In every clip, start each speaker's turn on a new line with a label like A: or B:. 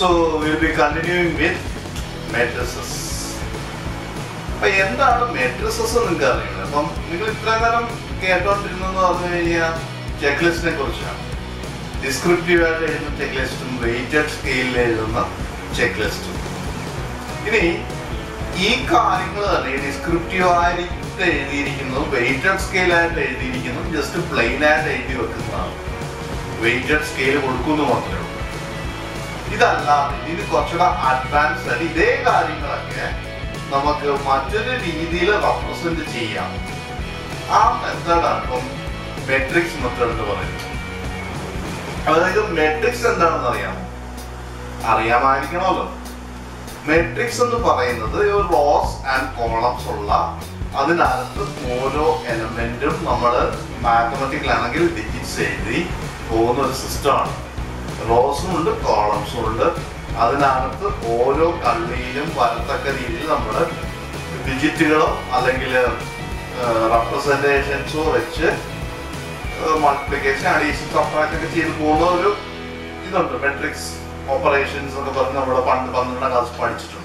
A: So we'll be continuing with matrices. അപ്പൊ എന്താണ് matrices നിങ്ങൾക്ക് അറിയുന്നത് അപ്പം നിങ്ങൾ ഇത്ര നേരം കേട്ടോണ്ടിരുന്നെന്ന് പറഞ്ഞു കഴിഞ്ഞാൽ ചെക്ക് ലിസ്റ്റിനെ കുറിച്ചാണ് ഡിസ്ക്രിപ്റ്റീവ് ആയിട്ട് എഴുതുന്ന ചെക്ക് ലിസ്റ്റും വെയിറ്റഡ് സ്കെയിലിൽ എഴുതുന്ന ചെക്ക് ലിസ്റ്റും ഇനി ഈ കാര്യങ്ങൾ തന്നെ ഡിസ്ക്രിപ്റ്റീവ് ആയിട്ട് എഴുതിയിരിക്കുന്നതും വെയിറ്റഡ് സ്കെയിലായിട്ട് എഴുതിയിരിക്കുന്നതും ജസ്റ്റ് പ്ലെയിൻ ആയിട്ട് എഴുതി വെക്കുന്നതാണ് വെയിറ്റഡ് സ്കെയിൽ കൊടുക്കുന്നു മാത്രമേ ഉള്ളൂ ഇതല്ലാതെ ഇതിന് കുറച്ചുകൂടെ അഡ്വാൻസ് ആയിട്ട് ഇതേ കാര്യങ്ങളൊക്കെ നമുക്ക് മറ്റൊരു രീതിയിൽ റെപ്രസെന്റ് ചെയ്യാം ആ മെത്തേഡാണ് ഇപ്പം മെട്രിക്സ് മെത്തേഡ് എന്ന് പറയുന്നത് അതായത് മെട്രിക്സ് എന്താണെന്ന് അറിയാമോ അറിയാമായിരിക്കണമല്ലോ മെട്രിക്സ് എന്ന് പറയുന്നത് ഒരു റോസ് ആൻഡ് കോളംസ് ഉള്ള അതിനകത്ത് ഓരോ എലമെന്റും നമ്മൾ മാത്തമെറ്റിക്കൽ ആണെങ്കിൽ ഡിജിറ്റ്സ് എഴുതി പോകുന്ന ഒരു സിസ്റ്റമാണ് റോസും ഉണ്ട് കോളംസും ഉണ്ട് അതിനകത്ത് ഓരോ കള്ളിയിലും വരത്തക്ക രീതിയിൽ നമ്മൾ ഡിജിറ്റുകളോ അല്ലെങ്കിൽ റെപ്രസെന്റേഷൻസോ വെച്ച് മൾട്ടിപ്ലിക്കേഷൻ അഡീഷൻ സബ്ട്രാക്ഷൻ ഒക്കെ ചെയ്ത് പോകുന്ന ഒരു ഇതുണ്ട് മെട്രിക്സ് ഓപ്പറേഷൻസ് ഒക്കെ പറഞ്ഞ് നമ്മൾ പണ്ട് പന്ത്രണ്ടാം ക്ലാസ് പഠിച്ചിട്ടുണ്ട്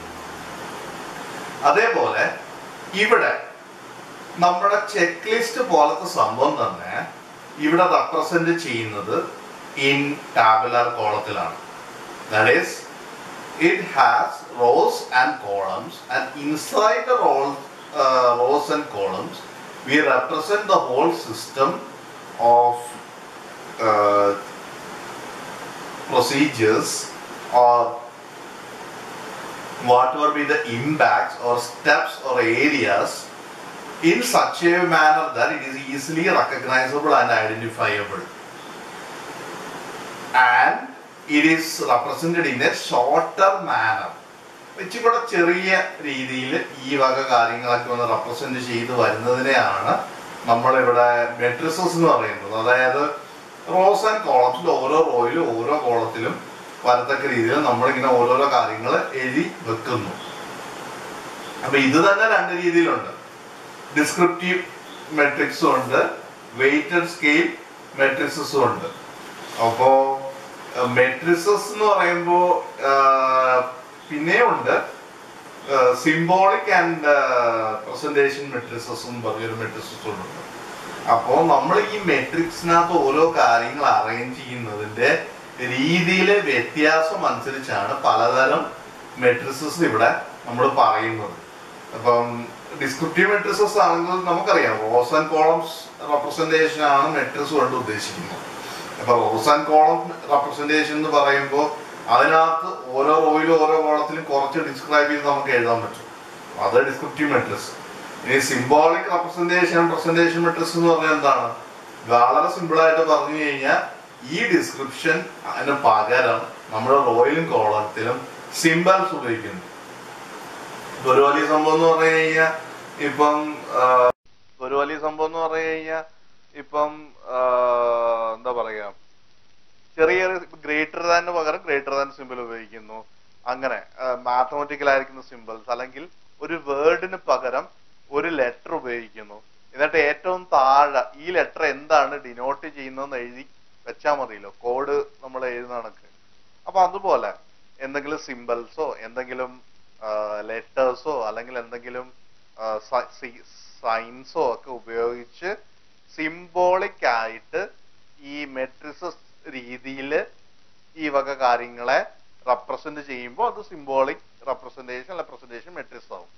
A: അതേപോലെ ഇവിടെ നമ്മുടെ ചെക്ക് ലിസ്റ്റ് പോലത്തെ സംഭവം തന്നെ ഇവിടെ റെപ്രസെന്റ് ചെയ്യുന്നത് ഇൻ ടാബുലർ കോളത്തിലാണ് that is it has rows and columns and inside the row, uh, rows and columns we represent the whole system of uh, procedures or whatever be the impacts or steps or areas in such a manner that it is easily recognizable and identifiable and it is represented in a shorter manner ഇച്ചിരി ചെറിയ രീതിയിൽ ഈ വക കാര്യങ്ങളൊക്കെ ഒന്ന് represent ചെയ്ത് വരുന്നതിനെയാണ് നമ്മളിവിടെ matrices എന്ന് പറയുന്നത് അതായത് റോസ് ആൻഡ് കോളംസിൽ ഓരോ റോയിലും ഓരോ കോളത്തിലും വരത്തക്ക രീതിയിൽ നമ്മളിങ്ങനെ ഓരോരോ കാര്യങ്ങൾ എഴുതി വെക്കുന്നു അപ്പൊ ഇത് തന്നെ രണ്ട് രീതിയിലുണ്ട് ഡിസ്ക്രിപ്റ്റീവ് മെട്രിക്സും ഉണ്ട് വെയിറ്റഡ് സ്കെയിൽ മെട്രിക്സസും ഉണ്ട് അപ്പോ മെട്രിസസ് എന്ന് പറയുമ്പോ പിന്നെയും ഉണ്ട് സിംബോളിക് ആൻഡ് പ്രസന്റേഷൻ മെട്രിസസും പറഞ്ഞൊരു മെട്രിസസും ഉണ്ട് അപ്പോൾ നമ്മൾ ഈ മെട്രിക്സിനകത്ത് ഓരോ കാര്യങ്ങൾ അറേഞ്ച് ചെയ്യുന്നതിന്റെ രീതിയിലെ വ്യത്യാസം അനുസരിച്ചാണ് പലതരം മെട്രിസസ് ഇവിടെ നമ്മൾ പറയുന്നത് അപ്പം ഡിസ്ക്രിപ്റ്റീവ് മെട്രിസസ് ആണെങ്കിൽ നമുക്കറിയാം റോസ് ആൻഡ് കോളംസ് റെപ്രസെന്റേഷൻ ആണ് മെട്രിക്സ് കൊണ്ട് ഉദ്ദേശിക്കുന്നത് അപ്പൊ റോസ് ആൻഡ് കോളം റെപ്രസെന്റേഷൻ എന്ന് പറയുമ്പോൾ അതിനകത്ത് ഓരോ റോയിലും ഓരോ കോളത്തിലും കുറച്ച് ഡിസ്ക്രൈബ് ചെയ്ത് നമുക്ക് എഴുതാൻ പറ്റും അത് ഡിസ്ക്രിപ്റ്റീവ് മെട്രിക്സ് ഇനി സിംബോളിക് റെപ്രസെന്റേഷൻ പ്രസന്റേഷൻ മെട്രിക്സ് എന്ന് പറഞ്ഞാൽ എന്താണ് വളരെ സിമ്പിൾ ആയിട്ട് പറഞ്ഞു കഴിഞ്ഞാൽ ഈ ഡിസ്ക്രിപ്ഷൻ അതിന് പകരം നമ്മുടെ റോയിലും കോളത്തിലും സിംബൽസ് ഉപയോഗിക്കുന്നു ഇപ്പൊ ഒരു വലിയ സംഭവം എന്ന് പറഞ്ഞു കഴിഞ്ഞാൽ ഇപ്പം ആ, ഒരു വലിയ സംഭവം എന്ന് പറഞ്ഞു കഴിഞ്ഞാൽ ഇപ്പം ആ, എന്താ പറയാ ചെറിയ ഗ്രേറ്റർ ദാന് പകരം ഗ്രേറ്റർ ദാൻ സിമ്പിൾ ഉപയോഗിക്കുന്നു അങ്ങനെ മാത്തമെറ്റിക്കൽ ആയിരിക്കുന്ന സിമ്പിൾസ് അല്ലെങ്കിൽ ഒരു വേർഡിന് പകരം ഒരു ലെറ്റർ ഉപയോഗിക്കുന്നു എന്നിട്ട് ഏറ്റവും താഴെ ഈ ലെറ്റർ എന്താണ് ഡിനോട്ട് ചെയ്യുന്നതെന്ന് എഴുതി വെച്ചാൽ മതിയല്ലോ കോഡ് നമ്മൾ എഴുതുന്ന കണക്ക് അപ്പൊ അതുപോലെ എന്തെങ്കിലും സിമ്പിൾസോ എന്തെങ്കിലും ലെറ്റേഴ്സോ അല്ലെങ്കിൽ എന്തെങ്കിലും സൈൻസോ ഒക്കെ ഉപയോഗിച്ച് സിംബോളിക് ആയിട്ട് ഈ മെട്രിസസ് രീതിയിൽ ഈ വക കാര്യങ്ങളെ റെപ്രസെന്റ് ചെയ്യുമ്പോൾ അത് സിംബോളിക് റെപ്രസെന്റേഷൻ അല്ല പ്രസന്റേഷൻ മെട്രിക്സ് ആവും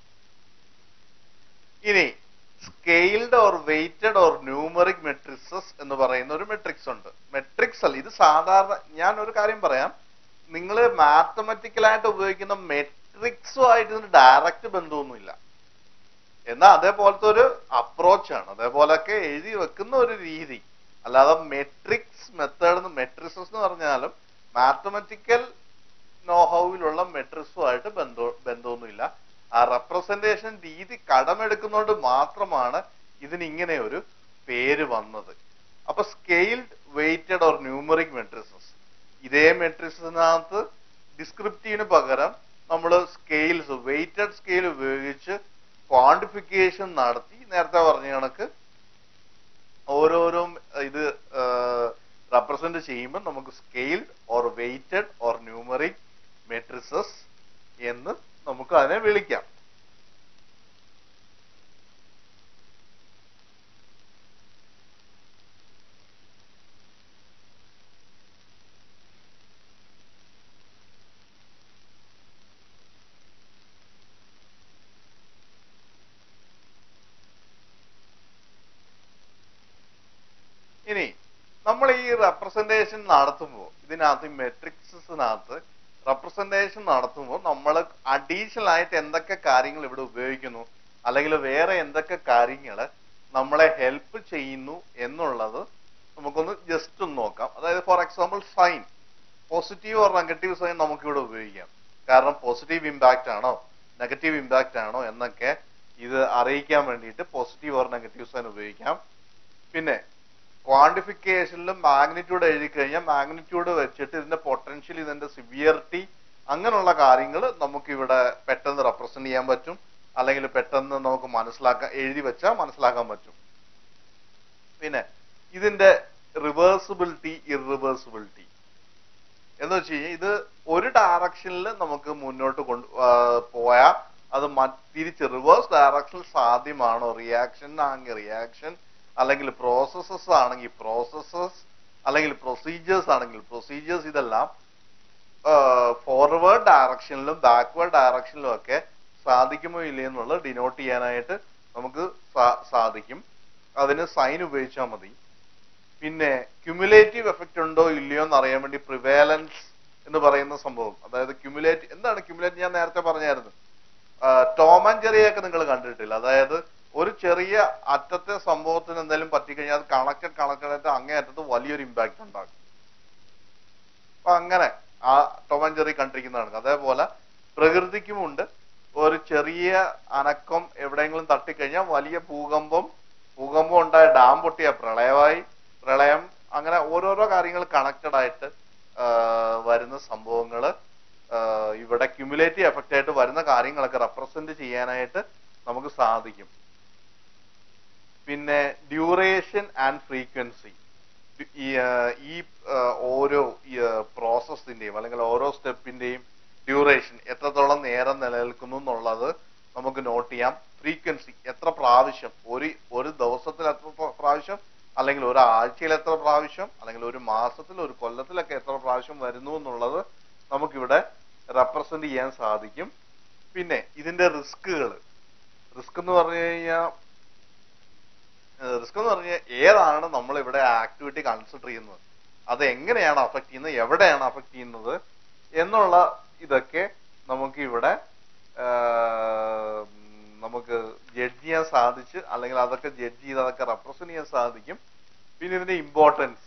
A: ഇനി scaled or weighted or numeric matrices എന്ന് പറയുന്ന ഒരു മെട്രിക്സ് ഉണ്ട് മെട്രിക്സ് അല്ല ഇത് സാധാരണ ഞാൻ ഒരു കാര്യം പറയാം നിങ്ങൾ മാത്തമെറ്റിക്കലായിട്ട് ഉപയോഗിക്കുന്ന മെട്രിക്സുമായിട്ട് ഇതിന് ഡയറക്റ്റ് ബന്ധമൊന്നുമില്ല എന്നാൽ അതേപോലത്തെ ഒരു അപ്രോച്ചാണ് അതേപോലൊക്കെ എഴുതി വെക്കുന്ന ഒരു രീതി അല്ലാതെ മെട്രിക്സ് മെത്തേഡ് മെട്രിക്സസ് എന്ന് പറഞ്ഞാലും മാത്തമെറ്റിക്കൽ നോഹൌവിലുള്ള മെട്രിക്സുമായിട്ട് ബന്ധ ബന്ധമൊന്നുമില്ല ആ റെപ്രസെന്റേഷൻ രീതി കടമെടുക്കുന്നതുകൊണ്ട് മാത്രമാണ് ഇതിന് ഇങ്ങനെ ഒരു പേര് വന്നത് അപ്പൊ scaled weighted or numeric matrices ഇതേ മെട്രിക്സിനകത്ത് ഡിസ്ക്രിപ്റ്റീവിന് പകരം നമ്മൾ സ്കെയിൽസ് വെയിറ്റഡ് സ്കെയിൽ ഉപയോഗിച്ച് ക്വാണ്ടിഫിക്കേഷൻ നടത്തി നേരത്തെ പറഞ്ഞ കണക്ക് ഓരോരോ ഇത് റെപ്രസെന്റ് ചെയ്യുമ്പോൾ നമുക്ക് scaled or weighted or numeric matrices എന്ന് നമുക്ക് അതിനെ വിളിക്കാം ഇനി നമ്മൾ ഈ റെപ്രസെന്റേഷൻ നടത്തുമ്പോൾ ഇതിനകത്ത് മെട്രിക്സിനകത്ത് റെപ്രസെന്റേഷൻ നടത്തുമ്പോൾ നമ്മൾ അഡീഷണൽ ആയിട്ട് എന്തൊക്കെ കാര്യങ്ങൾ ഇവിടെ ഉപയോഗിക്കുന്നു അല്ലെങ്കിൽ വേറെ എന്തൊക്കെ കാര്യങ്ങൾ നമ്മളെ ഹെൽപ്പ് ചെയ്യുന്നു എന്നുള്ളത് നമുക്കൊന്ന് ജസ്റ്റ് ഒന്ന് നോക്കാം അതായത് for example sign positive or negative sign നമുക്ക് ഇവിടെ ഉപയോഗിക്കാം കാരണം പോസിറ്റീവ് ഇമ്പാക്റ്റ് ആണോ നെഗറ്റീവ് ഇമ്പാക്റ്റ് ആണോ എന്നൊക്കെ ഇത് അറിയിക്കാൻ വേണ്ടിയിട്ട് പോസിറ്റീവ് ഓർ നെഗറ്റീവ് സൈൻ ഉപയോഗിക്കാം പിന്നെ ക്വാണ്ടിഫിക്കേഷനിലും മാഗ്നിറ്റ്യൂഡ് എഴുതി കഴിഞ്ഞാൽ മാഗ്നിറ്റ്യൂഡ് വെച്ചിട്ട് ഇതിന്റെ പൊട്ടൻഷ്യൽ ഇതിന്റെ സിവിയറിറ്റി അങ്ങനെയുള്ള കാര്യങ്ങൾ നമുക്ക് ഇവിടെ പെട്ടെന്ന് റെപ്രസെന്റ് ചെയ്യാൻ പറ്റും അല്ലെങ്കിൽ പെട്ടെന്ന് നമുക്ക് മനസ്സിലാക്കാൻ എഴുതി വെച്ചാൽ മനസ്സിലാക്കാൻ പറ്റും പിന്നെ ഇതിന്റെ റിവേഴ്സിബിലിറ്റി ഇറിവേഴ്സിബിലിറ്റി എന്ന് വെച്ച് കഴിഞ്ഞാൽ ഇത് ഒരു ഡയറക്ഷനിൽ നമുക്ക് മുന്നോട്ട് കൊണ്ട് പോയാൽ അത് മ- തിരിച്ച് റിവേഴ്സ് ഡയറക്ഷനിൽ സാധ്യമാണോ റിയാക്ഷൻ ആണെങ്കിൽ റിയാക്ഷൻ അല്ലെങ്കിൽ പ്രോസസ്സസ് ആണെങ്കിൽ പ്രോസസ്സസ് അല്ലെങ്കിൽ പ്രൊസീജിയേഴ്സ് ആണെങ്കിൽ പ്രൊസീജിയേഴ്സ് ഇതെല്ലാം ഫോർവേഡ് ഡയറക്ഷനിലും ബാക്ക്വേർഡ് ഡയറക്ഷനിലും ഒക്കെ സാധിക്കുമോ ഇല്ലേ എന്നുള്ളത് ഡിനോട്ട് ചെയ്യാനായിട്ട് നമുക്ക് സാ- സാധിക്കും അതിന് സൈൻ ഉപയോഗിച്ചാൽ മതി പിന്നെ ക്യുമുലേറ്റീവ് എഫക്റ്റ് ഉണ്ടോ ഇല്ലയോ എന്ന് അറിയാൻ വേണ്ടി പ്രിവേലൻസ് എന്ന് പറയുന്ന സംഭവം അതായത് ക്യുമുലേറ്റ് എന്താണ് ക്യുമുലേറ്റ് ഞാൻ നേരത്തെ പറഞ്ഞായിരുന്നു ടോം ആൻഡ് ജെറിയൊക്കെ നിങ്ങൾ കണ്ടിട്ടില്ല അതായത് ഒരു ചെറിയ അറ്റത്തെ സംഭവത്തിന് എന്തെങ്കിലും പറ്റിക്കഴിഞ്ഞാൽ അത് കണക്റ്റഡ് കണക്റ്റഡ് ആയിട്ട് അങ്ങേ അറ്റത്ത് വലിയൊരു ഇമ്പാക്റ്റ് ഉണ്ടാകും അപ്പൊ അങ്ങനെ ആ ടോം ആൻഡ് ജെറി കണ്ടിരിക്കുന്നതാണ് അതേപോലെ പ്രകൃതിക്കുമുണ്ട് ഒരു ചെറിയ അനക്കം എവിടെയെങ്കിലും തട്ടിക്കഴിഞ്ഞാൽ വലിയ ഭൂകമ്പം ഭൂകമ്പം ഉണ്ടായ ഡാം പൊട്ടിയ പ്രളയമായി പ്രളയം അങ്ങനെ ഓരോരോ കാര്യങ്ങൾ കണക്റ്റഡ് ആയിട്ട് ആ, വരുന്ന സംഭവങ്ങൾ ഇവിടെ ക്യുമുലേറ്റീവ് എഫക്റ്റ് ആയിട്ട് വരുന്ന കാര്യങ്ങളൊക്കെ റെപ്രസെന്റ് ചെയ്യാനായിട്ട് നമുക്ക് സാധിക്കും പിന്നെ ഡ്യൂറേഷൻ ആൻഡ് ഫ്രീക്വൻസി ഈ ആ, ഈ ആ, ഓരോ പ്രോസസ്സിന്റെയും അല്ലെങ്കിൽ ഓരോ സ്റ്റെപ്പിന്റെയും ഡ്യൂറേഷൻ എത്രത്തോളം നേരം നിലനിൽക്കുന്നു എന്നുള്ളത് നമുക്ക് നോട്ട് ചെയ്യാം ഫ്രീക്വൻസി എത്ര പ്രാവശ്യം ഒരു ഒരു ദിവസത്തിൽ എത്ര പ്ര- പ്രാവശ്യം അല്ലെങ്കിൽ ഒരാഴ്ചയിൽ എത്ര പ്രാവശ്യം അല്ലെങ്കിൽ ഒരു മാസത്തിൽ ഒരു കൊല്ലത്തിലൊക്കെ എത്ര പ്രാവശ്യം വരുന്നു എന്നുള്ളത് നമുക്കിവിടെ റെപ്രസെന്റ് ചെയ്യാൻ സാധിക്കും പിന്നെ ഇതിന്റെ റിസ്കുകൾ റിസ്ക് എന്ന് പറഞ്ഞു കഴിഞ്ഞാൽ റിസ്ക് എന്ന് പറഞ്ഞാൽ ഏതാണ് നമ്മൾ ഇവിടെ ആക്ടിവിറ്റി കൺസിഡർ ചെയ്യുന്നത് അത് എങ്ങനെയാണ് അഫക്ട് ചെയ്യുന്നത് എവിടെയാണ് അഫക്ട് ചെയ്യുന്നത് എന്നുള്ള ഇതൊക്കെ നമുക്ക് ഇവിടെ ആഹ്, നമുക്ക് ജഡ്ജ് ചെയ്യാൻ സാധിച്ച് അല്ലെങ്കിൽ അതൊക്കെ ജഡ്ജ് ചെയ്ത് അതൊക്കെ റെപ്രസെന്റ് ചെയ്യാൻ സാധിക്കും പിന്നെ ഇതിന്റെ ഇമ്പോർട്ടൻസ്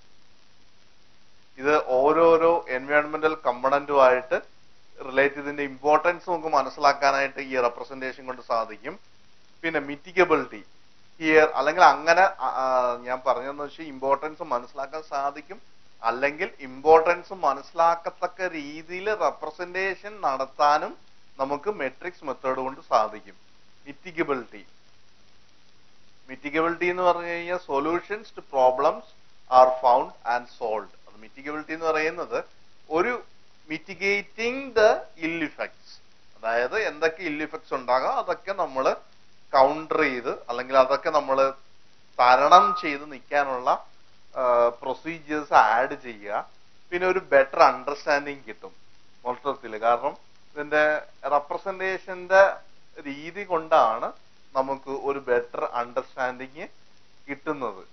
A: ഇത് ഓരോരോ എൻവയോൺമെന്റൽ കമ്പണന്റുമായിട്ട് റിലേറ്റ് ഇതിന്റെ ഇമ്പോർട്ടൻസ് നമുക്ക് മനസ്സിലാക്കാനായിട്ട് ഈ റെപ്രസെന്റേഷൻ കൊണ്ട് സാധിക്കും പിന്നെ മിറ്റിക്കബിലിറ്റി ഹിയർ അല്ലെങ്കിൽ അങ്ങനെ ആ, ആ, ഞാൻ പറഞ്ഞതെന്ന് വെച്ചാൽ ഇമ്പോർട്ടൻസ് മനസ്സിലാക്കാൻ സാധിക്കും അല്ലെങ്കിൽ ഇമ്പോർട്ടൻസ് മനസ്സിലാക്കത്തക്ക രീതിയിൽ റെപ്രസെന്റേഷൻ നടത്താനും നമുക്ക് മെട്രിക്സ് മെത്തേഡ് കൊണ്ട് സാധിക്കും മിറ്റിക്കബിലിറ്റി മിറ്റിക്കബിലിറ്റി എന്ന് പറഞ്ഞു കഴിഞ്ഞാൽ solutions to problems are found and solve അത് മിറ്റിക്കബിലിറ്റി എന്ന് പറയുന്നത് ഒരു മിറ്റിഗേറ്റിംഗ് ദ ഇൽ ഇഫക്ട്സ് അതായത് എന്തൊക്കെ ഇൽ ഇഫക്ട്സ് ഉണ്ടാകാം അതൊക്കെ നമ്മൾ കൗണ്ടർ ചെയ്ത് അല്ലെങ്കിൽ അതൊക്കെ നമ്മൾ തരണം ചെയ്ത് നിൽക്കാനുള്ള പ്രൊസീജിയേഴ്സ് ആഡ് ചെയ്യുക പിന്നെ ഒരു ബെറ്റർ അണ്ടർസ്റ്റാൻഡിങ് കിട്ടും മൊത്തത്തിൽ കാരണം ഇതിന്റെ റെപ്രസെന്റേഷന്റെ രീതി കൊണ്ടാണ് നമുക്ക് ഒരു ബെറ്റർ അണ്ടർസ്റ്റാൻഡിങ് കിട്ടുന്നത്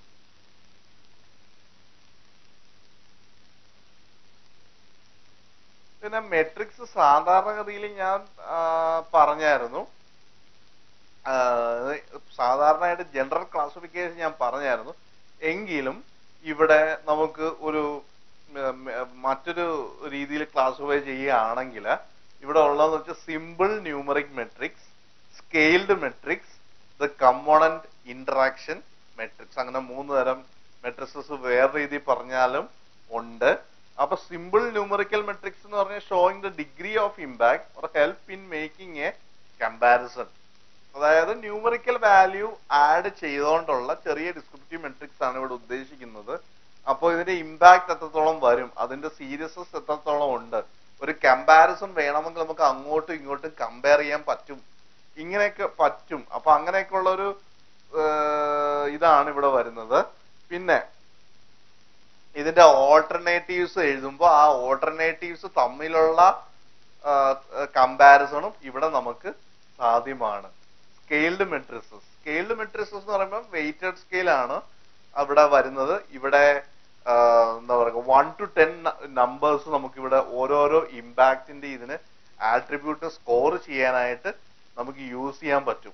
A: പിന്നെ മെട്രിക്സ് സാധാരണഗതിയിൽ ഞാൻ ആ, പറഞ്ഞായിരുന്നു ആ, സാധാരണയായിട്ട് ജനറൽ ക്ലാസിഫിക്കേഷൻ ഞാൻ പറഞ്ഞായിരുന്നു എങ്കിലും ഇവിടെ നമുക്ക് ഒരു ഉം, ഉം, മറ്റൊരു രീതിയിൽ ക്ലാസിഫൈ ചെയ്യുകയാണെങ്കിൽ ഇവിടെ ഉള്ളതെന്ന് വെച്ചാൽ simple numeric matrix scaled matrix the component interaction matrix അങ്ങനെ മൂന്ന് തരം മെട്രിക്സസ് വേറെ രീതിയിൽ പറഞ്ഞാലും ഉണ്ട് അപ്പൊ സിമ്പിൾ ന്യൂമറിക്കൽ മെട്രിക്സ് എന്ന് പറഞ്ഞാൽ showing the degree of impact or help in making a comparison അതായത് ന്യൂമറിക്കൽ വാല്യൂ ആഡ് ചെയ്തുകൊണ്ടുള്ള ചെറിയ ഡിസ്ക്രിപ്റ്റീവ് മെട്രിക്സ് ആണ് ഇവിടെ ഉദ്ദേശിക്കുന്നത് അപ്പോൾ ഇതിന്റെ ഇമ്പാക്ട് എത്രത്തോളം വരും അതിന്റെ സീരിയസസ് എത്രത്തോളം ഉണ്ട് ഒരു കമ്പാരിസൺ വേണമെങ്കിൽ നമുക്ക് അങ്ങോട്ടും ഇങ്ങോട്ടും കമ്പയർ ചെയ്യാൻ പറ്റും ഇങ്ങനെയൊക്കെ പറ്റും അപ്പൊ അങ്ങനെയൊക്കെ ഉള്ള ഒരു ഏർ, ഇതാണ് ഇവിടെ വരുന്നത് പിന്നെ ഇതിന്റെ ഓൾട്ടർനേറ്റീവ്സ് എഴുതുമ്പോൾ ആ ഓൾട്ടർനേറ്റീവ്സ് തമ്മിലുള്ള കമ്പാരിസണും ഇവിടെ നമുക്ക് സാധ്യമാണ് സ്കെയിൽഡ് മെട്രിസസ് സ്കെയിൽഡ് മെട്രിസസ് എന്ന് പറയുമ്പോൾ വെയിറ്റഡ് സ്കെയിൽ ആണ് അവിടെ വരുന്നത് ഇവിടെ ആ, എന്താ പറയുക വൺ ടു ടെൻ നമ്പേഴ്സ് നമുക്ക് ഇവിടെ ഓരോരോ ഇമ്പാക്റ്റിന്റെ ഇതിന് ആട്രിബ്യൂട്ട് സ്കോർ ചെയ്യാനായിട്ട് നമുക്ക് യൂസ് ചെയ്യാൻ പറ്റും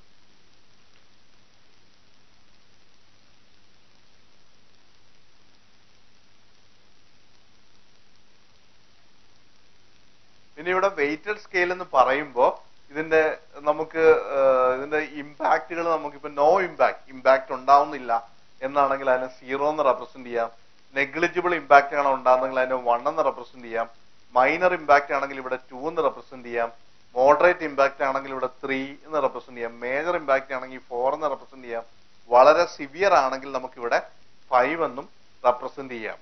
A: പിന്നെ ഇവിടെ വെയിറ്റഡ് സ്കെയിൽ എന്ന് പറയുമ്പോൾ ഇതിന്റെ നമുക്ക് ഏർ, ഇതിന്റെ ഇമ്പാക്റ്റുകൾ നമുക്കിപ്പോ നോ ഇമ്പാക്ട് ഇമ്പാക്ട് ഉണ്ടാവുന്നില്ല എന്നാണെങ്കിൽ അതിനെ സീറോ എന്ന് റെപ്രസെന്റ് ചെയ്യാം നെഗ്ലിജിബിൾ ഇമ്പാക്റ്റ് ആണ് ഉണ്ടാകുന്നെങ്കിൽ അതിനെ വൺ എന്ന് റെപ്രസെന്റ് ചെയ്യാം മൈനർ ഇമ്പാക്റ്റ് ആണെങ്കിൽ ഇവിടെ ടു എന്ന് റെപ്രസെന്റ് ചെയ്യാം മോഡറേറ്റ് ഇമ്പാക്റ്റ് ആണെങ്കിൽ ഇവിടെ ത്രീ എന്ന് റെപ്രസെന്റ് ചെയ്യാം മേജർ ഇമ്പാക്റ്റ് ആണെങ്കിൽ ഫോർ എന്ന് റെപ്രസെന്റ് ചെയ്യാം വളരെ സിവിയർ ആണെങ്കിൽ നമുക്ക് ഇവിടെ ഫൈവ് എന്നും റെപ്രസെന്റ് ചെയ്യാം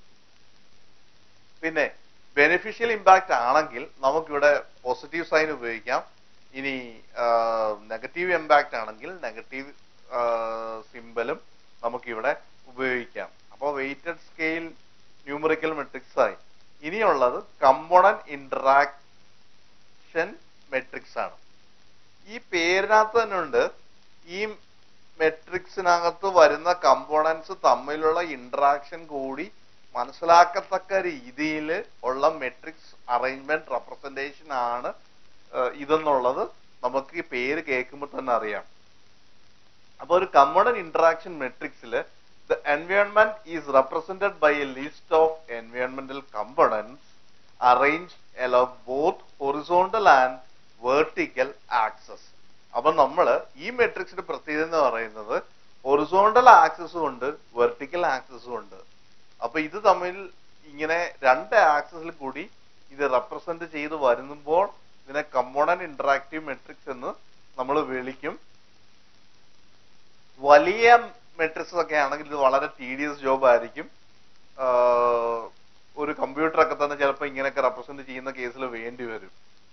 A: പിന്നെ ബെനിഫിഷ്യൽ ഇമ്പാക്റ്റ് ആണെങ്കിൽ നമുക്കിവിടെ പോസിറ്റീവ് സൈൻ ഉപയോഗിക്കാം ഇനി നെഗറ്റീവ് ഇമ്പാക്റ്റ് ആണെങ്കിൽ നെഗറ്റീവ് സിമ്പലും നമുക്കിവിടെ ഉപയോഗിക്കാം അപ്പോൾ വെയിറ്റഡ് സ്കെയിൽ ന്യൂമറിക്കൽ മെട്രിക്സ് ആയി ഇനിയുള്ളത് കമ്പോണന്റ് ഇന്ററാക്ഷൻ മെട്രിക്സ് ആണ് ഈ പേരിനകത്ത് തന്നെ ഉണ്ട് ഈ മെട്രിക്സിനകത്ത് വരുന്ന കമ്പോണൻസ് തമ്മിലുള്ള ഇന്ററാക്ഷൻ കൂടി മനസ്സിലാക്കത്തക്ക രീതിയിൽ ഉള്ള മെട്രിക്സ് അറേഞ്ച്മെന്റ് റെപ്രസെന്റേഷൻ ആണ് ഏഹ്, ഇതെന്നുള്ളത് നമുക്ക് ഈ പേര് കേൾക്കുമ്പോൾ തന്നെ അറിയാം അപ്പൊ ഒരു കമ്പോണന്റ് ഇന്ററാക്ഷൻ മെട്രിക്സിൽ the environment is represented by a list of എൻവയോൺമെന്റൽ components arrange along both horizontal and vertical axes അപ്പൊ നമ്മൾ ഈ മെട്രിക്സിന്റെ പ്രത്യേകത എന്ന് പറയുന്നത് ഹൊറിസോണ്ടൽ ആക്സസും ഉണ്ട് വെർട്ടിക്കൽ ആക്സസും ഉണ്ട് അപ്പൊ ഇത് തമ്മിൽ ഇങ്ങനെ രണ്ട് ആക്സസിൽ കൂടി ഇത് റെപ്രസെന്റ് ചെയ്ത് വരുമ്പോൾ ഇതിനെ കമ്പോണന്റ് ഇന്ററാക്റ്റീവ് മെട്രിക്സ് എന്ന് നമ്മൾ വിളിക്കും വലിയ മെട്രിക്സ് ഒക്കെ ആണെങ്കിൽ ഇത് വളരെ ടീഡിയസ് ജോബ് ആയിരിക്കും ആഹ് ഒരു കമ്പ്യൂട്ടർ ഒക്കെ തന്നെ ചിലപ്പോൾ ഇങ്ങനെയൊക്കെ റെപ്രസെന്റ് ചെയ്യുന്ന കേസിൽ വേണ്ടി വരും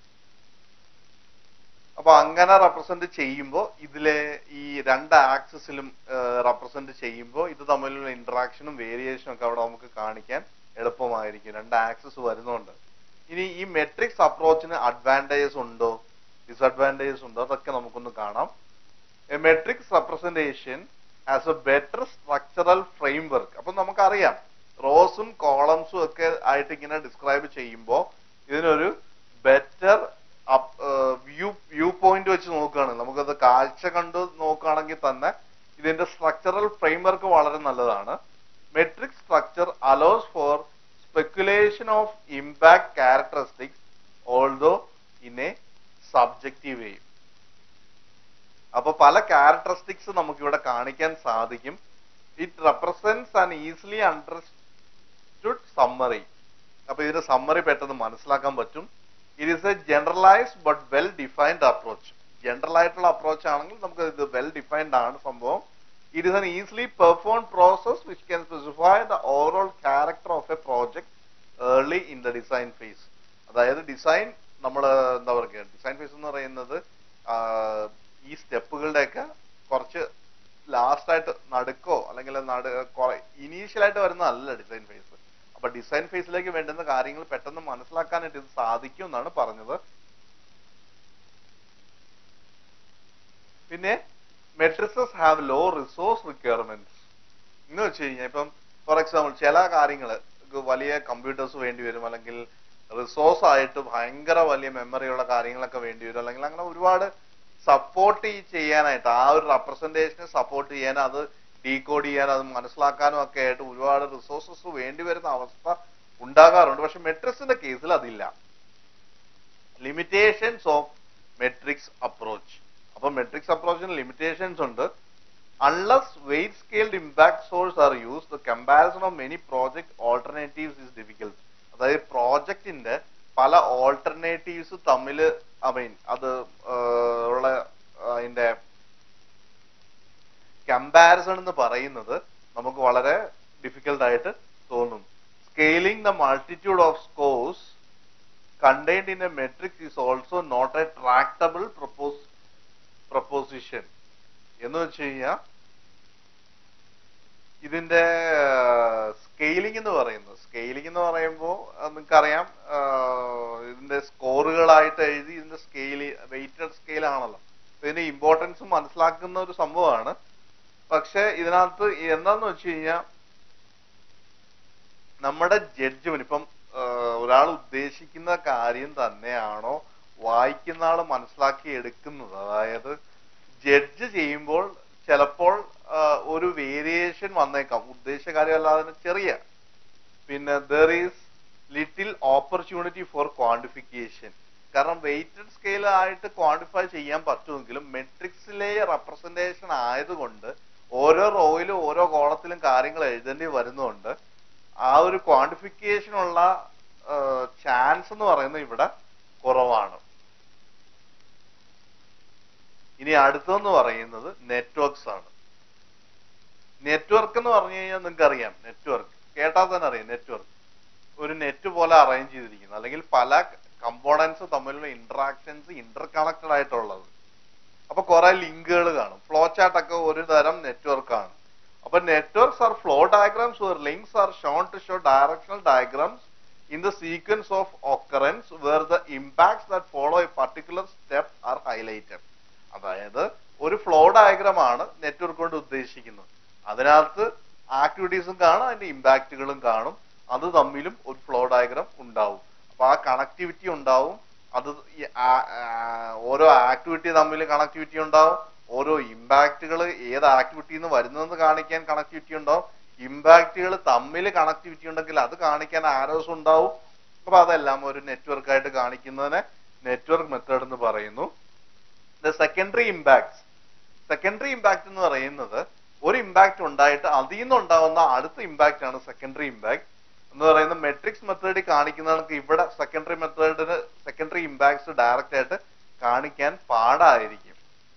A: അപ്പൊ അങ്ങനെ റെപ്രസെന്റ് ചെയ്യുമ്പോൾ ഇതിലെ ഈ രണ്ട് ആക്സിസിലും റെപ്രസെന്റ് ചെയ്യുമ്പോൾ ഇത് തമ്മിലുള്ള ഇന്ററാക്ഷനും വേരിയേഷനും ഒക്കെ അവിടെ നമുക്ക് കാണിക്കാൻ എളുപ്പമായിരിക്കും രണ്ട് ആക്സിസ് വരുന്നുണ്ട് ഇനി ഈ മെട്രിക്സ് അപ്രോച്ചിന് അഡ്വാൻറ്റേജസ് ഉണ്ടോ ഡിസഡ്വാൻറ്റേജസ് ഉണ്ടോ അതൊക്കെ നമുക്കൊന്ന് കാണാം a matrix representation as a better structural framework അപ്പൊ നമുക്കറിയാം റോസും കോളംസും ഒക്കെ ആയിട്ട് ഇങ്ങനെ ഡിസ്ക്രൈബ് ചെയ്യുമ്പോൾ ഇതിനൊരു ബെറ്റർ വ്യൂ വ്യൂ പോയിന്റ് വെച്ച് നോക്കുകയാണ് നമുക്കത് കാഴ്ച കണ്ട് നോക്കുകയാണെങ്കിൽ തന്നെ ഇതിന്റെ സ്ട്രക്ചറൽ ഫ്രെയിംവർക്ക് വളരെ നല്ലതാണ് metric structure allows for speculation of impact characteristics although in a subjective way അപ്പൊ പല ക്യാരക്ടറിസ്റ്റിക്സ് നമുക്ക് ഇവിടെ കാണിക്കാൻ സാധിക്കും it represents an easily understood summary അപ്പൊ ഇതിന്റെ സമ്മറി പെട്ടെന്ന് മനസ്സിലാക്കാൻ പറ്റും it is a generalized but well defined approach general ആയിട്ടുള്ള അപ്രോച്ച് ആണെങ്കിൽ നമുക്ക് ഇത് വെൽ ഡിഫൈൻഡ് ആണ് സംഭവം it is an easily perform process which can specify the overall character of a project early in the design phase അതായത് design നമ്മൾ എന്താ പറയുക ഡിസൈൻ ഫേസ് എന്ന് പറയുന്നത് ആഹ്, ഈ സ്റ്റെപ്പുകളുടെയൊക്കെ കുറച്ച് ലാസ്റ്റ് ആയിട്ട് നടുക്കോ അല്ലെങ്കിൽ നട ഇനീഷ്യൽ ആയിട്ട് വരുന്നതല്ല ഡിസൈൻ ഫേസ് അപ്പൊ ഡിസൈൻ ഫേസിലേക്ക് വേണ്ടുന്ന കാര്യങ്ങൾ പെട്ടെന്ന് മനസ്സിലാക്കാനായിട്ട് ഇത് സാധിക്കും എന്നാണ് പറഞ്ഞത് പിന്നെ matrices have low resource requirements എന്ന് വെച്ച് കഴിഞ്ഞാൽ ഇപ്പം ഫോർ എക്സാമ്പിൾ ചില കാര്യങ്ങൾ വലിയ കമ്പ്യൂട്ടേഴ്സ് വേണ്ടി വരും അല്ലെങ്കിൽ റിസോഴ്സ് ആയിട്ട് ഭയങ്കര വലിയ മെമ്മറിയുള്ള കാര്യങ്ങളൊക്കെ വേണ്ടി വരും അല്ലെങ്കിൽ അങ്ങനെ ഒരുപാട് സപ്പോർട്ട് ചെയ്യാനായിട്ട് ആ ഒരു റെപ്രസെന്റേഷനെ സപ്പോർട്ട് ചെയ്യാൻ അത് ഡീകോഡ് ചെയ്യാൻ അത് മനസ്സിലാക്കാനും ഒക്കെ ആയിട്ട് ഒരുപാട് റിസോഴ്സസ് വേണ്ടി വരുന്ന അവസ്ഥ ഉണ്ടാകാറുണ്ട് പക്ഷെ മെട്രിക്സിന്റെ കേസിൽ അതില്ല ലിമിറ്റേഷൻസ് ഓഫ് മെട്രിക്സ് അപ്രോച്ച് അപ്പൊ മെട്രിക്സ് അപ്രോച്ചിന് ലിമിറ്റേഷൻസ് ഉണ്ട് unless weight scaled impact source are use the comparison of many project alternatives is difficult അതായത് പ്രോജക്റ്റിന്റെ പല ഓൾട്ടർനേറ്റീവ്സ് തമ്മിൽ ഐ മീൻ അത് ആഹ്, ഉള്ള അതിന്റെ കമ്പാരിസൺ എന്ന് പറയുന്നത് നമുക്ക് വളരെ ഡിഫിക്കൽട്ട് ആയിട്ട് തോന്നും scaling the multitude of scores contained in a matrix is also not a tractable propos proposition എന്ന് വെച്ച് കഴിഞ്ഞാൽ ഇതിന്റെ സ്കെയിലിംഗ് എന്ന് പറയുന്നത് സ്കെയിലിംഗ് എന്ന് പറയുമ്പോൾ നിങ്ങൾക്കറിയാം ആഹ് ഇതിന്റെ സ്കോറുകളായിട്ട് എഴുതി ഇതിന്റെ സ്കെയിൽ വെയിറ്റഡ് സ്കെയിൽ ആണല്ലോ അപ്പൊ ഇതിന്റെ ഇമ്പോർട്ടൻസ് മനസ്സിലാക്കുന്ന ഒരു സംഭവമാണ് പക്ഷെ ഇതിനകത്ത് എന്താന്ന് വെച്ച് കഴിഞ്ഞാൽ നമ്മുടെ ജഡ്ജ്മെന്റ് ഇപ്പം ഒരാൾ ഉദ്ദേശിക്കുന്ന കാര്യം തന്നെയാണോ വായിക്കുന്ന ആൾ മനസ്സിലാക്കി എടുക്കുന്നത് അതായത് ജഡ്ജ് ചെയ്യുമ്പോൾ ചിലപ്പോൾ ആ, ഒരു വേരിയേഷൻ വന്നേക്കാം ഉദ്ദേശ കാര്യമല്ലാതെ തന്നെ ചെറിയ പിന്നെ there is little opportunity for quantification കാരണം വെയിറ്റഡ് സ്കെയിൽ ആയിട്ട് ക്വാണ്ടിഫൈ ചെയ്യാൻ പറ്റുമെങ്കിലും മെട്രിക്സിലെ റെപ്രസെന്റേഷൻ ആയതുകൊണ്ട് ഓരോ റോയിലും ഓരോ കോളത്തിലും കാര്യങ്ങൾ എഴുതേണ്ടി വരുന്നുണ്ട് ആ ഒരു ക്വാണ്ടിഫിക്കേഷനുള്ള ചാൻസ് എന്ന് പറയുന്നത് ഇവിടെ കുറവാണ് ഇനി അടുത്തെന്ന് പറയുന്നത് നെറ്റ്വർക്ക്സ് ആണ് നെറ്റ്വർക്ക് എന്ന് പറഞ്ഞു കഴിഞ്ഞാൽ നിങ്ങൾക്ക് അറിയാം നെറ്റ്വർക്ക് കേട്ടാൽ തന്നെ അറിയാം നെറ്റ്വർക്ക് ഒരു നെറ്റ് പോലെ അറേഞ്ച് ചെയ്തിരിക്കുന്നു അല്ലെങ്കിൽ പല കമ്പോണൻസ് തമ്മിലുള്ള ഇന്ററാക്ഷൻസ് ഇന്റർ കണക്റ്റഡ് ആയിട്ടുള്ളത് അപ്പൊ കുറെ ലിങ്കുകൾ കാണും ഫ്ലോ ചാർട്ട് ഒക്കെ ഒരു തരം നെറ്റ്വർക്ക് ആണ് അപ്പൊ networks are flow diagrams where links are shown to show directional diagrams in the sequence of occurrence where the impacts that follow a particular step are highlighted അതായത് ഒരു ഫ്ലോ ഡയഗ്രാം ആണ് network കൊണ്ട് ഉദ്ദേശിക്കുന്നത് അതിനകത്ത് ആക്ടിവിറ്റീസും കാണും അതിന്റെ ഇമ്പാക്റ്റുകളും കാണും അത് തമ്മിലും ഒരു ഫ്ലോ ഡയഗ്രാം ഉണ്ടാവും അപ്പൊ ആ കണക്ടിവിറ്റി ഉണ്ടാവും അത് ഈ ആ- ആ- ഓരോ ആക്ടിവിറ്റി തമ്മിൽ കണക്ടിവിറ്റി ഉണ്ടാവും ഓരോ ഇമ്പാക്റ്റുകൾ ഏത് ആക്ടിവിറ്റിയിൽ നിന്ന് വരുന്നതെന്ന് കാണിക്കാൻ കണക്ടിവിറ്റി ഉണ്ടാവും ഇമ്പാക്റ്റുകൾ തമ്മിൽ കണക്ടിവിറ്റി ഉണ്ടെങ്കിൽ അത് കാണിക്കാൻ ആരോസ് ഉണ്ടാവും അപ്പൊ അതെല്ലാം ഒരു നെറ്റ്വർക്ക് ആയിട്ട് കാണിക്കുന്നതിനെ നെറ്റ്വർക്ക് മെത്തേഡ് എന്ന് പറയുന്നു the secondary impacts secondary impact എന്ന് പറയുന്നത് ഒരു ഇമ്പാക്ട് ഉണ്ടായിട്ട് അതിൽ നിന്ന് ഉണ്ടാവുന്ന അടുത്ത ഇമ്പാക്ട് ആണ് സെക്കൻഡറി ഇമ്പാക്ട് എന്ന് പറയുന്ന മെട്രിക്സ് മെത്തേഡിൽ കാണിക്കുന്നവർക്ക് ഇവിടെ സെക്കൻഡറി മെത്തേഡിന് സെക്കൻഡറി ഇമ്പാക്ട്സ് ഡയറക്റ്റ് ആയിട്ട് കാണിക്കാൻ പാടായിരിക്കും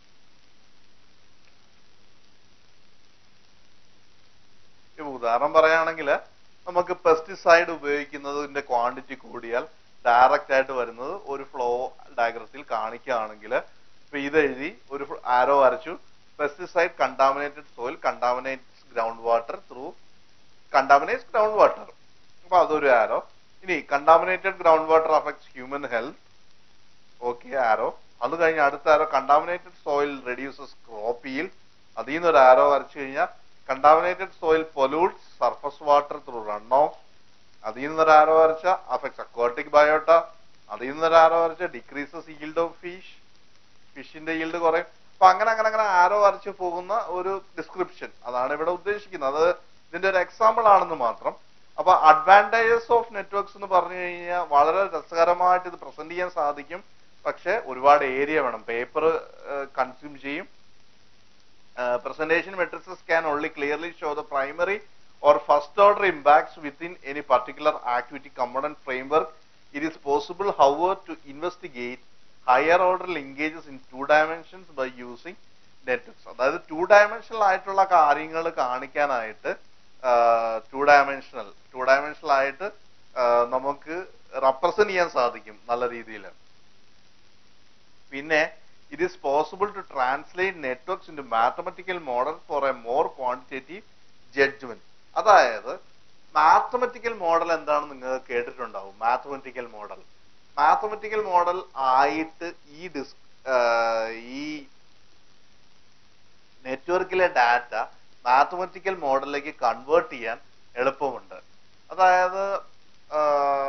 A: ഇപ്പൊ ഉദാഹരണം പറയുകയാണെങ്കിൽ നമുക്ക് പെസ്റ്റിസൈഡ് ഉപയോഗിക്കുന്നതിന്റെ ക്വാണ്ടിറ്റി കൂടിയാൽ ഡയറക്റ്റ് ആയിട്ട് വരുന്നത് ഒരു ഫ്ലോ ഡയഗ്രത്തിൽ കാണിക്കുകയാണെങ്കിൽ ഇപ്പൊ ഇത് എഴുതി ഒരു ആരോ വരച്ചു pesticide contaminated soil contaminates ground water through contaminates ground water അപ്പൊ അതൊരു ആരോ ഇനി contaminated ground water affects human health okay arrow അത് കഴിഞ്ഞ് അടുത്ത arrow contaminated soil reduces crop yield അതിൽ നിന്ന് ഒരു ആരോ വരച്ചു കഴിഞ്ഞാൽ contaminated soil pollutes surface water through run off അതിൽ നിന്ന് ഒരു ആരോ വരച്ച അഫക്ട്സ് അക്വാട്ടിക് ബയോട്ട അതിൽ നിന്ന് ഒരു ആരോ വരച്ച ഡിക്രീസസ് yield ഓഫ് ഫിഷ് ഫിഷിന്റെ yield കുറയും അപ്പൊ അങ്ങനെ അങ്ങനെ അങ്ങനെ ആരോ വരച്ച് പോകുന്ന ഒരു ഡിസ്ക്രിപ്ഷൻ അതാണ് ഇവിടെ ഉദ്ദേശിക്കുന്നത് അത് ഇതിന്റെ ഒരു എക്സാമ്പിൾ ആണെന്ന് മാത്രം അപ്പൊ അഡ്വാൻറ്റേജസ് ഓഫ് നെറ്റ്വർക്ക്സ് എന്ന് പറഞ്ഞു കഴിഞ്ഞാൽ വളരെ രസകരമായിട്ട് ഇത് പ്രസന്റ് ചെയ്യാൻ സാധിക്കും പക്ഷെ ഒരുപാട് ഏരിയ വേണം പേപ്പർ കൺസ്യൂം ചെയ്യും presentation matrices can only clearly show the primary or first order impacts within any particular activity component framework. It is possible, however, to investigate higher order linkages in two dimensions by using networks. അതായത് two dimensional ആയിട്ടുള്ള കാര്യങ്ങൾ കാണിക്കാനായിട്ട് two dimensional two dimensional ആയിട്ട് ആ, നമുക്ക് represent ചെയ്യാൻ സാധിക്കും നല്ല രീതിയിൽ പിന്നെ it is possible to translate networks into mathematical models for a more quantitative judgment അതായത് മാത്തമെറ്റിക്കൽ മോഡൽ എന്താണെന്ന് നിങ്ങൾ കേട്ടിട്ടുണ്ടാവും മാത്തമെറ്റിക്കൽ മോഡൽ മാത്തമെറ്റിക്കൽ മോഡൽ ആയിട്ട് ഈ ഡിസ് ഈ നെറ്റ്വർക്കിലെ ഡാറ്റ മാത്തമെറ്റിക്കൽ മോഡലിലേക്ക് കൺവേർട്ട് ചെയ്യാൻ എളുപ്പമുണ്ട് അതായത് ആ,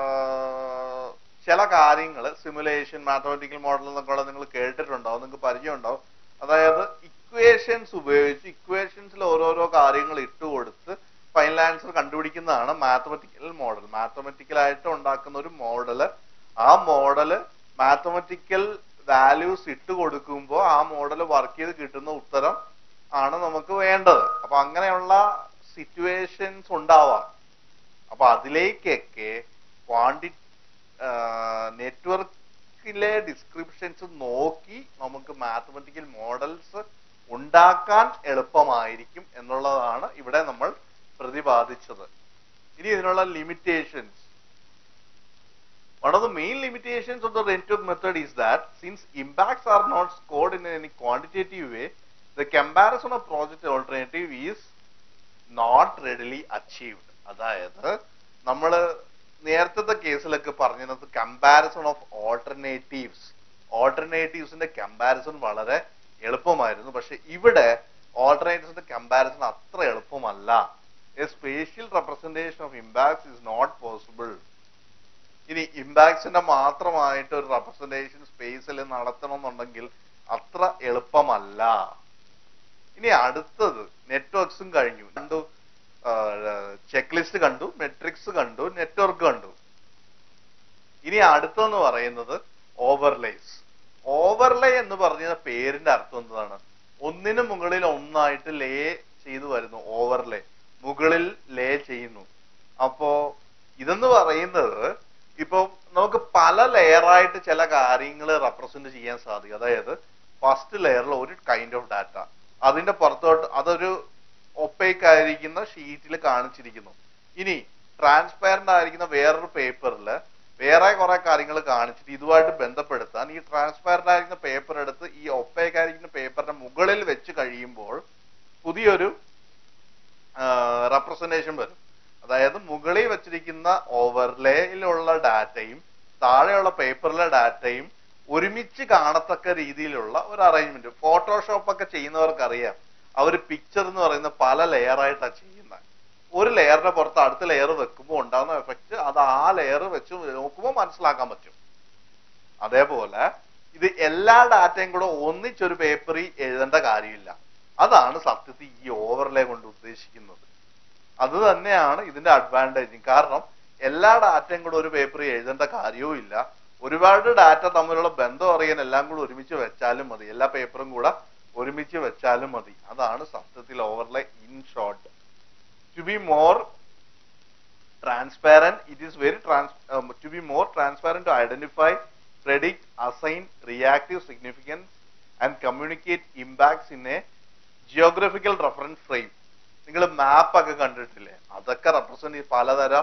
A: ചില കാര്യങ്ങൾ സിമുലേഷൻ മാത്തമെറ്റിക്കൽ മോഡൽ എന്നൊക്കെ നിങ്ങൾ കേട്ടിട്ടുണ്ടാവും നിങ്ങൾക്ക് പരിചയം ഉണ്ടാവും അതായത് ഇക്വേഷൻസ് ഉപയോഗിച്ച് ഇക്വേഷൻസിൽ ഓരോരോ കാര്യങ്ങൾ ഇട്ട് കൊടുത്ത് ഫൈനൽ ആൻസർ കണ്ടുപിടിക്കുന്നതാണ് മാത്തമെറ്റിക്കൽ മോഡൽ മാത്തമെറ്റിക്കൽ ആയിട്ട് ഉണ്ടാക്കുന്ന ഒരു മോഡല് ആ മോഡല് മാത്തമെറ്റിക്കൽ വാല്യൂസ് ഇട്ട് കൊടുക്കുമ്പോൾ ആ മോഡൽ വർക്ക് ചെയ്ത് കിട്ടുന്ന ഉത്തരം ആണ് നമുക്ക് വേണ്ടത് അപ്പൊ അങ്ങനെയുള്ള സിറ്റുവേഷൻസ് ഉണ്ടാവാം അപ്പൊ അതിലേക്കൊക്കെ ക്വാണ്ടി നെറ്റ്വർക്കിലെ ഡിസ്ക്രിപ്ഷൻസ് നോക്കി നമുക്ക് മാത്തമെറ്റിക്കൽ മോഡൽസ് ഉണ്ടാക്കാൻ എളുപ്പമായിരിക്കും എന്നുള്ളതാണ് ഇവിടെ നമ്മൾ പ്രതിപാദിച്ചത് ഇനി ഇതിനുള്ള limitations one of the main limitations of the network method is that since impacts are not scored in any quantitative way, the comparison of project alternative is not readily achieved. അതായത് നമ്മൾ നേരത്തെ കേസിലൊക്കെ പറഞ്ഞത് കമ്പാരിസൺ ഓഫ് ഓൾട്ടർനേറ്റീവ്സ് ഓൾട്ടർനേറ്റീവ്സിന്റെ comparison വളരെ എളുപ്പമായിരുന്നു പക്ഷെ ഇവിടെ ഓൾട്ടർനേറ്റീവ്സിന്റെ കമ്പാരിസൺ അത്ര എളുപ്പമല്ല a spatial representation of impacts is not possible ഇനി ഇമ്പാക്ട്സിന്റെ മാത്രമായിട്ട് ഒരു റെപ്രസെന്റേഷൻ സ്പേസിൽ നടത്തണം എന്നുണ്ടെങ്കിൽ അത്ര എളുപ്പമല്ല ഇനി അടുത്തത് നെറ്റ്വർക്ക്സും കഴിഞ്ഞു കണ്ടു ചെക്ക് ലിസ്റ്റ് കണ്ടു മെട്രിക്സ് കണ്ടു നെറ്റ്വർക്ക് കണ്ടു ഇനി അടുത്തെന്ന് പറയുന്നത് ഓവർലേസ് ഓവർലേ എന്ന് പറഞ്ഞ പേരിന്റെ അർത്ഥം എന്താണ് ഒന്നിനു മുകളിൽ ഒന്നായിട്ട് ലേ ചെയ്തു വരുന്നു ഓവർലേ മുകളിൽ ലേ ചെയ്യുന്നു അപ്പോ ഇതെന്ന് പറയുന്നത് ഇപ്പൊ നമുക്ക് പല ലെയറായിട്ട് ചില കാര്യങ്ങൾ റെപ്രസെന്റ് ചെയ്യാൻ സാധിക്കും അതായത് ഫസ്റ്റ് ലെയറിൽ ഒരു കൈൻഡ് ഓഫ് ഡാറ്റ അതിന്റെ പുറത്തോട്ട് അതൊരു ഒപ്പേക്ക് ആയിരിക്കുന്ന ഷീറ്റിൽ കാണിച്ചിരിക്കുന്നു ഇനി ട്രാൻസ്പാരന്റ് ആയിരിക്കുന്ന വേറൊരു പേപ്പറിൽ വേറെ കുറെ കാര്യങ്ങൾ കാണിച്ചിട്ട് ഇതുമായിട്ട് ബന്ധപ്പെടുത്താൻ ഈ ട്രാൻസ്പാരന്റ് ആയിരിക്കുന്ന പേപ്പർ എടുത്ത് ഈ ഒപ്പേക്ക് ആയിരിക്കുന്ന പേപ്പറിന്റെ മുകളിൽ വെച്ച് കഴിയുമ്പോൾ പുതിയൊരു റെപ്രസെന്റേഷൻ വരും അതായത് മുകളിൽ വെച്ചിരിക്കുന്ന ഓവർലേയിലുള്ള ഡാറ്റയും താഴെയുള്ള പേപ്പറിലെ ഡാറ്റയും ഒരുമിച്ച് കാണത്തക്ക രീതിയിലുള്ള ഒരു അറേഞ്ച്മെന്റ് ഫോട്ടോഷോപ്പ് ഒക്കെ ചെയ്യുന്നവർക്ക് അറിയാം അവർ പിക്ചർ എന്ന് പറയുന്ന പല ലെയർ ആയിട്ടാണ് ചെയ്യുന്നത് ഒരു ലെയറിന്റെ പുറത്ത് അടുത്ത ലെയർ വെക്കുമ്പോൾ ഉണ്ടാകുന്ന എഫക്റ്റ് അത് ആ ലെയർ വെച്ച് നോക്കുമ്പോൾ മനസ്സിലാക്കാൻ പറ്റും അതേപോലെ ഇത് എല്ലാ ഡാറ്റയും കൂടെ ഒന്നിച്ചൊരു പേപ്പറിൽ എഴുതേണ്ട കാര്യമില്ല അതാണ് സത്യത്തിൽ ഈ ഓവർലേ കൊണ്ട് ഉദ്ദേശിക്കുന്നത് അത് തന്നെയാണ് ഇതിന്റെ അഡ്വാൻറ്റേജ് കാരണം എല്ലാ ഡാറ്റയും കൂടെ ഒരു പേപ്പറിൽ എഴുതേണ്ട കാര്യവും ഇല്ല ഒരുപാട് ഡാറ്റ തമ്മിലുള്ള ബന്ധം അറിയാൻ എല്ലാം കൂടെ ഒരുമിച്ച് വെച്ചാലും മതി എല്ലാ പേപ്പറും കൂടെ ഒരുമിച്ച് വെച്ചാലും മതി അതാണ് സത്യത്തിൽ overlay in short to be more transparent it is very trans um, to be more transparent to identify predict assign reactive significance and communicate impacts in a geographical reference frame നിങ്ങൾ മാപ്പ് ഒക്കെ കണ്ടിട്ടില്ലേ അതൊക്കെ റെപ്രസെന്റ് പലതരം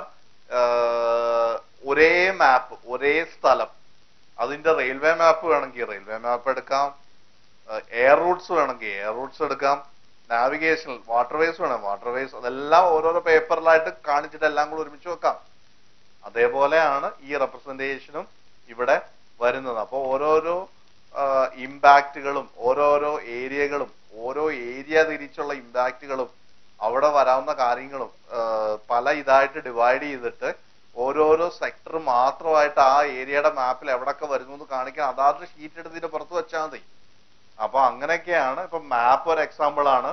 A: ഒരേ മാപ്പ് ഒരേ സ്ഥലം അതിന്റെ railway മാപ്പ് വേണമെങ്കിൽ റെയിൽവേ മാപ്പ് എടുക്കാം എയർ റൂട്ട്സ് വേണമെങ്കിൽ എയർ റൂട്ട്സ് എടുക്കാം നാവിഗേഷണൽ വാട്ടർവേസ് വേണം വാട്ടർവേസ് അതെല്ലാം ഓരോരോ പേപ്പറിലായിട്ട് കാണിച്ചിട്ട് എല്ലാം കൂടെ ഒരുമിച്ച് വെക്കാം അതേപോലെയാണ് ഈ റെപ്രസെന്റേഷനും ഇവിടെ വരുന്നത് അപ്പോൾ ഓരോരോ ഇമ്പാക്റ്റുകളും ഓരോരോ ഏരിയകളും ഓരോ ഏരിയ തിരിച്ചുള്ള ഇമ്പാക്റ്റുകളും അവിടെ വരാവുന്ന കാര്യങ്ങളും പല ഇതായിട്ട് ഡിവൈഡ് ചെയ്തിട്ട് ഓരോരോ സെക്ടർ മാത്രമായിട്ട് ആ ഏരിയയുടെ മാപ്പിൽ എവിടൊക്കെ വരുന്നു എന്ന് കാണിക്കാൻ അതാത് ഷീറ്റ് എടുത്ത് ഇതിന്റെ പുറത്ത് വെച്ചാൽ മതി അപ്പൊ അങ്ങനെയൊക്കെയാണ് ഇപ്പൊ മാപ്പ് ഒരു എക്സാമ്പിൾ ആണ്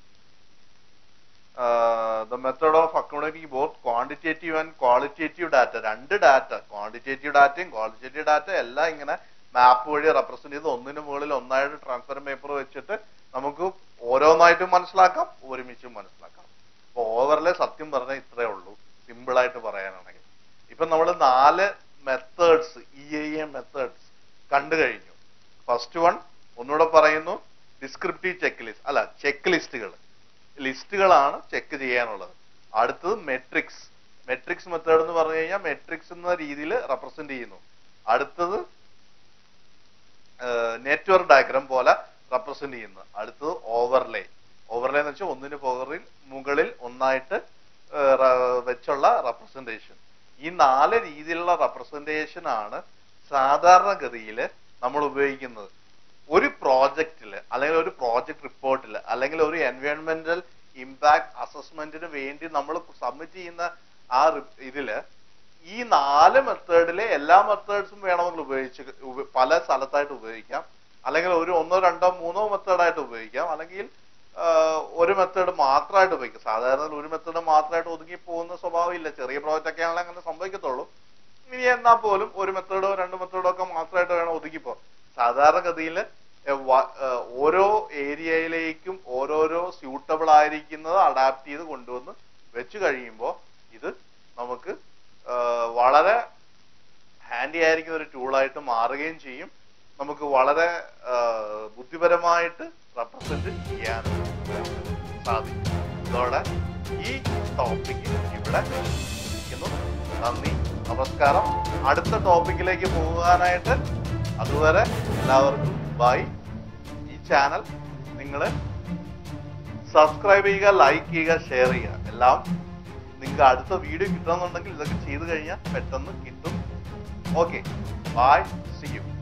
A: the method of accommodating both quantitative and qualitative data രണ്ട് ഡാറ്റ ക്വാണ്ടിറ്റേറ്റീവ് ഡാറ്റയും ക്വാളിറ്റേറ്റീവ് ഡാറ്റ എല്ലാം ഇങ്ങനെ മാപ്പ് വഴി റെപ്രസെന്റ് ചെയ്ത് ഒന്നിനു മുകളിൽ ഒന്നായിട്ട് ട്രാൻസ്ഫർ പേപ്പർ വെച്ചിട്ട് നമുക്ക് ഓരോന്നായിട്ടും മനസ്സിലാക്കാം ഒരുമിച്ചും മനസ്സിലാക്കാം അപ്പൊ ഓവറിലെ സത്യം പറഞ്ഞാൽ ഇത്രേ ഉള്ളൂ സിമ്പിൾ ആയിട്ട് പറയാനാണെങ്കിൽ ഇപ്പൊ നമ്മൾ നാല് methods E I A methods കണ്ടു കഴിഞ്ഞു ഫസ്റ്റ് വൺ ഒന്നുകൂടെ പറയുന്നു ഡിസ്ക്രിപ്റ്റീവ് ചെക്ക് ലിസ്റ്റ് അല്ല ചെക്ക് ലിസ്റ്റുകൾ ലിസ്റ്റുകളാണ് ചെക്ക് ചെയ്യാനുള്ളത് അടുത്തത് മെട്രിക്സ് മെട്രിക്സ് മെത്തേഡ് എന്ന് പറഞ്ഞു കഴിഞ്ഞാൽ മെട്രിക്സ് എന്ന രീതിയിൽ റെപ്രസെന്റ് ചെയ്യുന്നു അടുത്തത് നെറ്റ്വർക്ക് ഡയഗ്രാം പോലെ റെപ്രസെന്റ് ചെയ്യുന്നു അടുത്തത് ഓവർലേ ഓവർലേ എന്ന് വെച്ചാൽ ഒന്നിന് പുകറിൽ മുകളിൽ ഒന്നായിട്ട് വെച്ചുള്ള റെപ്രസെന്റേഷൻ ഈ നാല് രീതിയിലുള്ള റെപ്രസെന്റേഷൻ ആണ് സാധാരണഗതിയിൽ നമ്മൾ ഉപയോഗിക്കുന്നത് ഒരു പ്രോജക്റ്റിൽ അല്ലെങ്കിൽ ഒരു പ്രോജക്റ്റ് റിപ്പോർട്ടിൽ അല്ലെങ്കിൽ ഒരു എൻവയോൺമെന്റൽ ഇമ്പാക്ട് അസസ്മെന്റിന് വേണ്ടി നമ്മൾ സബ്മിറ്റ് ചെയ്യുന്ന ആ ഇതില് ഈ നാല് മെത്തേഡിലെ എല്ലാ മെത്തേഡ്സും വേണമെങ്കിൽ ഉപയോഗിച്ച് പല സ്ഥലത്തായിട്ട് ഉപയോഗിക്കാം അല്ലെങ്കിൽ ഒരു ഒന്നോ രണ്ടോ മൂന്നോ മെത്തേഡായിട്ട് ഉപയോഗിക്കാം അല്ലെങ്കിൽ ഒരു മെത്തേഡ് മാത്രമായിട്ട് ഉപയോഗിക്കാം സാധാരണ ഒരു മെത്തേഡ് മാത്രമായിട്ട് ഒതുങ്ങി പോകുന്ന സ്വഭാവം ഇല്ല ചെറിയ പ്രോജക്റ്റ് ഒക്കെ ആണെങ്കിൽ അങ്ങനെ സംഭവിക്കത്തുള്ളൂ ഇനി എന്നാൽ പോലും ഒരു മെത്തേഡോ രണ്ട് മെത്തേഡോ ഒക്കെ മാത്രമായിട്ട് വേണം ഒതുക്കിപ്പോ സാധാരണഗതിയിൽ ഓരോ ഏരിയയിലേക്കും ഓരോരോ സ്യൂട്ടബിൾ ആയിരിക്കുന്നത് അഡാപ്റ്റ് ചെയ്ത് കൊണ്ടുവന്ന് വെച്ച് കഴിയുമ്പോൾ ഇത് നമുക്ക് വളരെ ഹാൻഡി ആയിരിക്കുന്ന ഒരു ടൂളായിട്ട് മാറുകയും ചെയ്യും നമുക്ക് വളരെ ബുദ്ധിപരമായിട്ട് റെപ്രസെന്റ് ചെയ്യാനും സാധിക്കും ഇതോടെ ഈ ടോപ്പിക് ഇവിടെ നന്ദി നമസ്കാരം അടുത്ത ടോപ്പിക്കിലേക്ക് പോകാനായിട്ട് അതുവരെ എല്ലാവർക്കും ബൈ ഈ ചാനൽ നിങ്ങൾ സബ്സ്ക്രൈബ് ചെയ്യുക ലൈക്ക് ചെയ്യുക ഷെയർ ചെയ്യുക എല്ലാം നിങ്ങൾക്ക് അടുത്ത വീഡിയോ കിട്ടണമെന്നുണ്ടെങ്കിൽ ഇതൊക്കെ ചെയ്തു കഴിഞ്ഞാൽ പെട്ടെന്ന് കിട്ടും ഓക്കെ ബൈ സി യു